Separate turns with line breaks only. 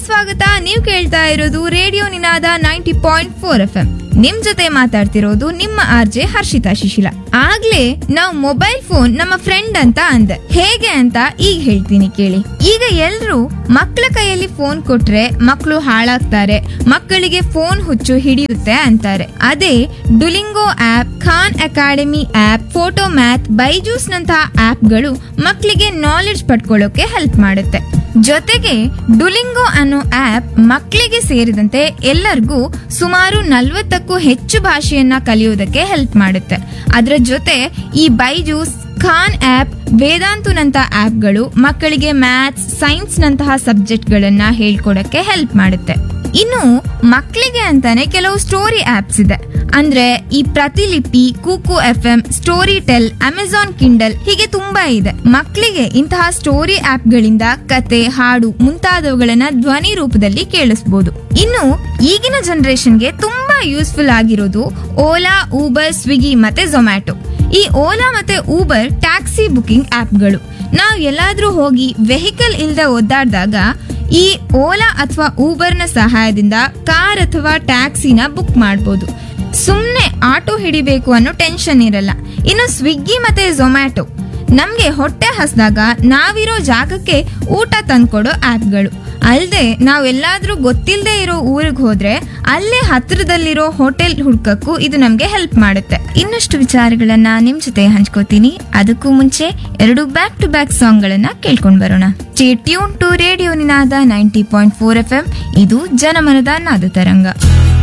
ಸ್ವಾಗತ ನೀವು ಕೇಳ್ತಾ ಇರೋದು radio Ninada ninety point four F M ನಿಮ್ ಜೊತೆ ಮಾತಾಡ್ತಿರೋದು ನಿಮ್ಮ ಆರ್ ಜೆ ಹರ್ಷಿತಾ ಶಿಶಿಲ ಆಗ್ಲೇ ನಾವು ಮೊಬೈಲ್ ಫೋನ್ ನಮ್ಮ ಫ್ರೆಂಡ್ ಅಂತ ಅಂದೆ ಹೇಗೆ ಅಂತ ಈಗ ಹೇಳ್ತೀನಿ ಕೇಳಿ ಈಗ ಎಲ್ರು ಮಕ್ಕಳ ಕೈಯಲ್ಲಿ ಫೋನ್ ಕೊಟ್ರೆ ಮಕ್ಕಳು ಹಾಳಾಗ್ತಾರೆ ಮಕ್ಕಳಿಗೆ ಫೋನ್ ಹುಚ್ಚು ಹಿಡಿಯುತ್ತೆ ಅಂತಾರೆ ಅದೇ Duolingo app Khan Academy app photo math Byju's ನಂತಹ ಆಪ್ಗಳು ಮಕ್ಕಳಿಗೆ ನಾಲೆಡ್ಜ್ ಪಡ್ಕೊಳ್ಳೋಕೆ ಹೆಲ್ಪ್ ಮಾಡುತ್ತೆ ಜೊತೆಗೆ ಡುಲಿಂಗೋ ಅನ್ನೋ ಆಪ್ ಮಕ್ಕಳಿಗೆ ಸೇರಿದಂತೆ ಎಲ್ಲರಿಗೂ ಸುಮಾರು ನಲ್ವತ್ತಕ್ಕೂ ಹೆಚ್ಚು ಭಾಷೆಯನ್ನ ಕಲಿಯೋದಕ್ಕೆ ಹೆಲ್ಪ್ ಮಾಡುತ್ತೆ ಅದರ ಜೊತೆ ಈ ಬೈಜೂಸ್ ಖಾನ್ ಆಪ್ ವೇದಾಂತುನಂತ ಆಪ್ಗಳು ಮಕ್ಕಳಿಗೆ ಮ್ಯಾಥ್ಸ್ ಸೈನ್ಸ್ ನಂತಹ ಸಬ್ಜೆಕ್ಟ್ಗಳನ್ನ ಹೇಳ್ಕೊಡಕ್ಕೆ ಹೆಲ್ಪ್ ಮಾಡುತ್ತೆ ಇನ್ನು ಮಕ್ಕಳಿಗೆ ಅಂತಾನೆ ಕೆಲವು ಸ್ಟೋರಿ ಆಪ್ಸ್ ಇದೆ ಅಂದ್ರೆ ಈ Pratilipi Kuku F M Storytel Amazon Kindle ಹೀಗೆ ತುಂಬಾ ಇದೆ ಮಕ್ಕಳಿಗೆ ಇಂತಹ ಸ್ಟೋರಿ ಆಪ್ಗಳಿಂದ ಕತೆ ಹಾಡು ಮುಂತಾದವುಗಳನ್ನ ಧ್ವನಿ ರೂಪದಲ್ಲಿ ಕೇಳಿಸಬಹುದು ಇನ್ನು ಈಗಿನ ಜನರೇಷನ್ಗೆ ತುಂಬಾ ಯೂಸ್ಫುಲ್ ಆಗಿರೋದು ಓಲಾ ಊಬರ್ ಸ್ವಿಗ್ಗಿ ಮತ್ತೆ ಝೊಮ್ಯಾಟೊ ಈ ಓಲಾ ಮತ್ತೆ ಊಬರ್ ಟ್ಯಾಕ್ಸಿ ಬುಕಿಂಗ್ ಆಪ್ಗಳು ನಾವು ಎಲ್ಲಾದ್ರೂ ಹೋಗಿ ವೆಹಿಕಲ್ ಇಲ್ಲದೆ ಒದ್ದಾಡಿದಾಗ ಈ ಓಲಾ ಅಥವಾ ಊಬರ್ನ ಸಹಾಯದಿಂದ ಕಾರ್ ಅಥವಾ ಟ್ಯಾಕ್ಸಿನ ಬುಕ್ ಮಾಡ್ಬೋದು ಸುಮ್ಮನೆ ಆಟೋ ಹಿಡಿಬೇಕು ಅನ್ನೋ ಟೆನ್ಷನ್ ಇರಲ್ಲ ಇನ್ನು ಸ್ವಿಗ್ಗಿ ಮತ್ತೆ ಝೊಮ್ಯಾಟೊ ನಮ್ಗೆ ಹೊಟ್ಟೆ ಹಸ್ದಾಗ ನಾವಿರೋ ಜಾಗಕ್ಕೆ ಊಟ ತಂದ್ಕೊಡೋ ಆಪ್ಗಳು ಅಲ್ಲದೆ ನಾವೆಲ್ಲಾದ್ರೂ ಗೊತ್ತಿಲ್ಲದೆ ಇರೋ ಊರಿಗೆ ಹೋದ್ರೆ ಅಲ್ಲೇ ಹತ್ರದಲ್ಲಿರೋ ಹೋಟೆಲ್ ಹುಡ್ಕಕ್ಕೂ ಇದು ನಮ್ಗೆ ಹೆಲ್ಪ್ ಮಾಡುತ್ತೆ ಇನ್ನಷ್ಟು ವಿಚಾರಗಳನ್ನ ನಿಮ್ ಜೊತೆ ಹಂಚ್ಕೋತೀನಿ ಅದಕ್ಕೂ ಮುಂಚೆ ಎರಡು ಬ್ಯಾಕ್ ಟು ಬ್ಯಾಕ್ ಸಾಂಗ್ ಗಳನ್ನ ಕೇಳ್ಕೊಂಡ್ ಬರೋಣ tune to radio Ninada ninety point four F M ಇದು ಜನಮನದ ನಾದ ತರಂಗ